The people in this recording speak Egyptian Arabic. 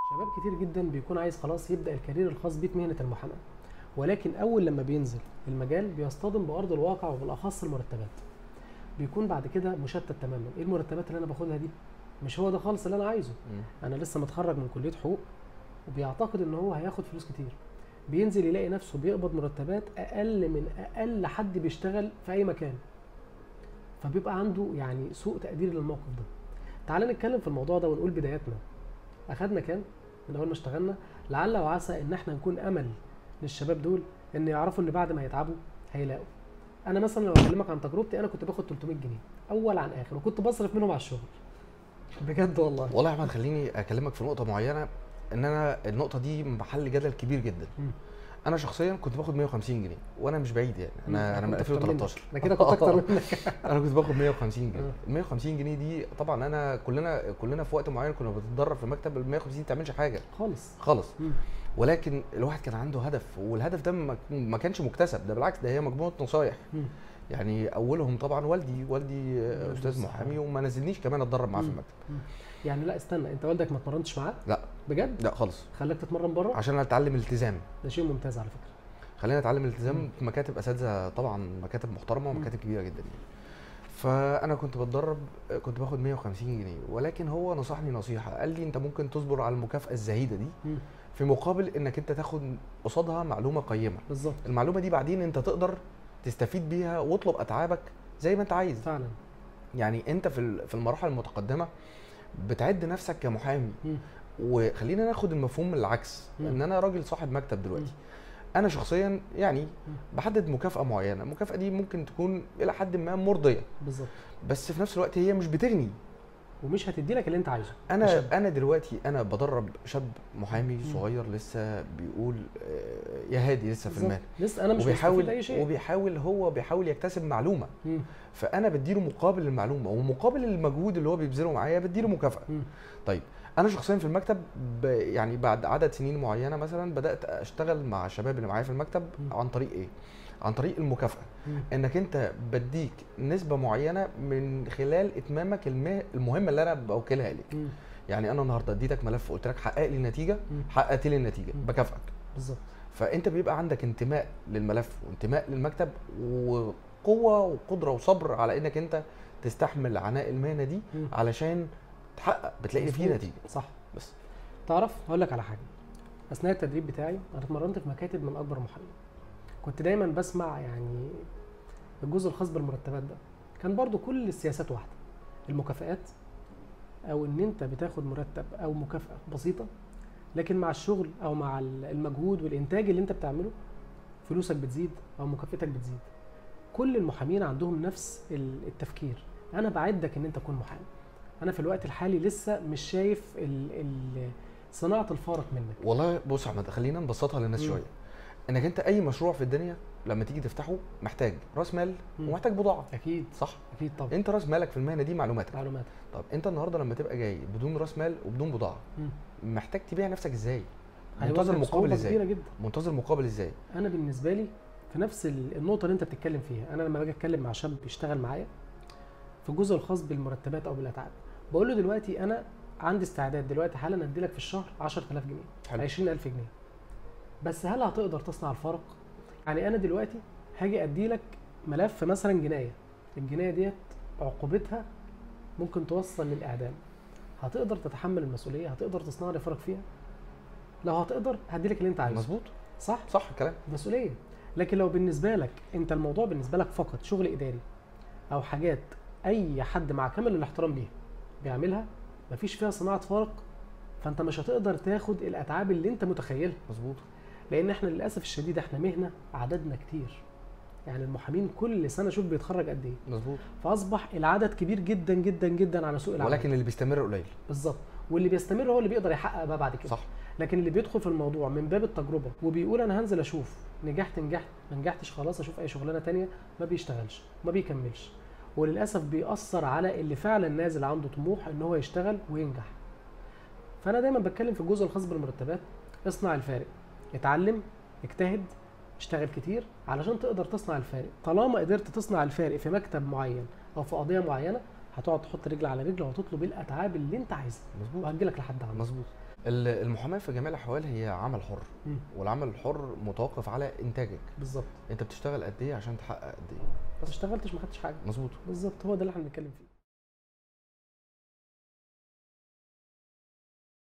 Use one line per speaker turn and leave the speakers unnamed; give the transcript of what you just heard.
شباب كتير جدا بيكون عايز خلاص يبدا الكارير الخاص بيه في مهنه المحاماه ولكن اول لما بينزل المجال بيصطدم بارض الواقع وبالاخص المرتبات بيكون بعد كده مشتت تماما ايه المرتبات اللي انا باخدها دي مش هو ده خالص اللي انا عايزه انا لسه متخرج من كليه حقوق وبيعتقد ان هو هياخد فلوس كتير بينزل يلاقي نفسه بيقبض مرتبات اقل من اقل حد بيشتغل في اي مكان فبيبقى عنده يعني سوء تقدير للموقف ده تعال نتكلم في الموضوع ده ونقول بداياتنا اخدنا كام من اول ما اشتغلنا لعل وعسى ان احنا نكون امل للشباب دول ان يعرفوا ان بعد ما يتعبوا هيلاقوا انا مثلا لو اكلمك عن تجربتي انا كنت باخد 300 جنيه اول عن اخر وكنت بصرف منهم على الشغل بجد والله
والله يا احمد خليني اكلمك في نقطه معينه ان انا النقطه دي محل جدل كبير جدا
مم.
انا شخصيا كنت باخد 150 جنيه وانا مش بعيد يعني انا انا من
كنت أكتر منك.
2013
انا كده كنت اكتر منك
انا كنت باخد 150 جنيه
آه.
ال 150 جنيه دي طبعا انا كلنا كلنا في وقت معين كنا بنتدرب في مكتب ال 150 ما تعملش حاجه
خالص
خالص
مم.
ولكن الواحد كان عنده هدف والهدف ده ما- ما كانش مكتسب ده بالعكس ده هي مجموعه نصايح
مم.
يعني اولهم طبعا والدي والدي آه، استاذ
صح.
محامي وما نزلنيش كمان اتدرب معاه في
مم.
المكتب
يعني لا استنى انت والدك ما اتمرنتش معاه
لا
بجد
لا خالص
خلاك تتمرن بره
عشان اتعلم الالتزام
ده شيء ممتاز على فكره
خلينا نتعلم الالتزام
مم.
في مكاتب اساتذه طبعا مكاتب محترمه
مم.
ومكاتب كبيره جدا يعني فانا كنت بتدرب كنت باخد 150 جنيه ولكن هو نصحني نصيحه قال لي انت ممكن تصبر على المكافاه الزهيده دي
مم.
في مقابل انك انت تاخد قصادها معلومه قيمه
بالظبط
المعلومه دي بعدين انت تقدر تستفيد بيها واطلب اتعابك زي ما انت عايز
فعلا
يعني انت في ال- في المراحل المتقدمه بتعد نفسك كمحامي
مم.
وخلينا ناخد المفهوم من العكس
مم.
ان انا راجل صاحب مكتب دلوقتي
مم.
انا شخصيا يعني بحدد مكافاه معينه المكافاه دي ممكن تكون الى حد ما مرضيه
بالظبط
بس في نفس الوقت هي مش بتغني
ومش هتدي لك اللي انت عايزه
انا
كشاب.
انا دلوقتي انا بدرب شاب محامي
مم.
صغير لسه بيقول آه، يا هادي لسه في
بالظبط.
المال
لسه انا مش
وبيحاول
مستفيد اي شيء
وبيحاول هو بيحاول يكتسب معلومه
مم.
فانا بديله مقابل المعلومه ومقابل المجهود اللي هو بيبذله معايا بديله مكافاه
مم.
طيب انا شخصيا في المكتب ب... يعني بعد عدد سنين معينه مثلا بدات اشتغل مع الشباب اللي معايا في المكتب
مم.
عن طريق ايه عن طريق المكافاه
مم.
انك انت بديك نسبه معينه من خلال اتمامك المه... المهمه اللي انا بوكلها لك
مم.
يعني انا النهارده اديتك ملف وقلت لك حقق لي النتيجه
مم.
حققت لي النتيجه
مم.
بكافئك
بالظبط
فانت بيبقى عندك انتماء للملف وانتماء للمكتب وقوه وقدره وصبر على انك انت تستحمل عناء المهنه دي
مم.
علشان تحقق بتلاقي فيه
مظبوط.
نتيجه
صح
بس
تعرف هقول لك على حاجه اثناء التدريب بتاعي انا اتمرنت في مكاتب من اكبر محامين كنت دايما بسمع يعني الجزء الخاص بالمرتبات ده كان برضو كل السياسات واحده المكافآت او ان انت بتاخد مرتب او مكافاه بسيطه لكن مع الشغل او مع المجهود والانتاج اللي انت بتعمله فلوسك بتزيد او مكافاتك بتزيد كل المحامين عندهم نفس ال- التفكير انا بعدك ان انت تكون محامي انا في الوقت الحالي لسه مش شايف ال ال صناعه الفارق منك
والله بص يا احمد خلينا نبسطها للناس
مم.
شويه انك انت اي مشروع في الدنيا لما تيجي تفتحه محتاج راس مال
مم.
ومحتاج بضاعه
اكيد
صح
اكيد طبعا
انت راس مالك في المهنه دي معلوماتك
معلومات
طب انت النهارده لما تبقى جاي بدون راس مال وبدون بضاعه
مم.
محتاج تبيع نفسك ازاي
هيواجهك
منتظر مقابل
صعوبة
ازاي
كبيره جدا
منتظر مقابل ازاي
انا بالنسبه لي في نفس ال- النقطه اللي انت بتتكلم فيها انا لما باجي اتكلم مع شاب بيشتغل معايا في الجزء الخاص بالمرتبات او بالاتعاب بقول له دلوقتي انا عندي استعداد دلوقتي حالا ادي لك في الشهر 10000 جنيه
حلو
20000 جنيه بس هل هتقدر تصنع الفرق يعني انا دلوقتي هاجي ادي لك ملف مثلا جنايه الجنايه ديت عقوبتها ممكن توصل للاعدام هتقدر تتحمل المسؤوليه هتقدر تصنع لي فرق فيها لو هتقدر هدي لك اللي انت عايزه
مظبوط
صح
صح الكلام
مسؤوليه لكن لو بالنسبه لك انت الموضوع بالنسبه لك فقط شغل اداري او حاجات اي حد مع كامل الاحترام ليها بيعملها مفيش فيها صناعه فرق فانت مش هتقدر تاخد الاتعاب اللي انت متخيلها
مظبوط
لان احنا للاسف الشديد احنا مهنه عددنا كتير يعني المحامين كل سنه شوف بيتخرج قد ايه
مظبوط
فاصبح العدد كبير جدا جدا جدا على سوق العمل
ولكن اللي بيستمر قليل
بالظبط واللي بيستمر هو اللي بيقدر يحقق بقى بعد كده
صح
لكن اللي بيدخل في الموضوع من باب التجربه وبيقول انا هنزل اشوف نجحت نجحت ما نجحتش خلاص اشوف اي شغلانه تانية ما بيشتغلش ما بيكملش وللاسف بيأثر على اللي فعلا نازل عنده طموح ان هو يشتغل وينجح فانا دايما بتكلم في الجزء الخاص بالمرتبات اصنع الفارق اتعلم اجتهد اشتغل كتير علشان تقدر تصنع الفارق طالما قدرت تصنع الفارق في مكتب معين او في قضيه معينه هتقعد تحط رجل على رجل وهتطلب الاتعاب اللي انت عايزها
مظبوط
وهتجيلك لحد عندك
مظبوط ال- المحاماه في جميع الاحوال هي عمل حر
مم.
والعمل الحر متوقف على انتاجك
بالظبط
انت بتشتغل قد ايه عشان تحقق قد ايه
ما اشتغلتش ما خدتش حاجه
مظبوط
بالظبط هو ده اللي احنا بنتكلم فيه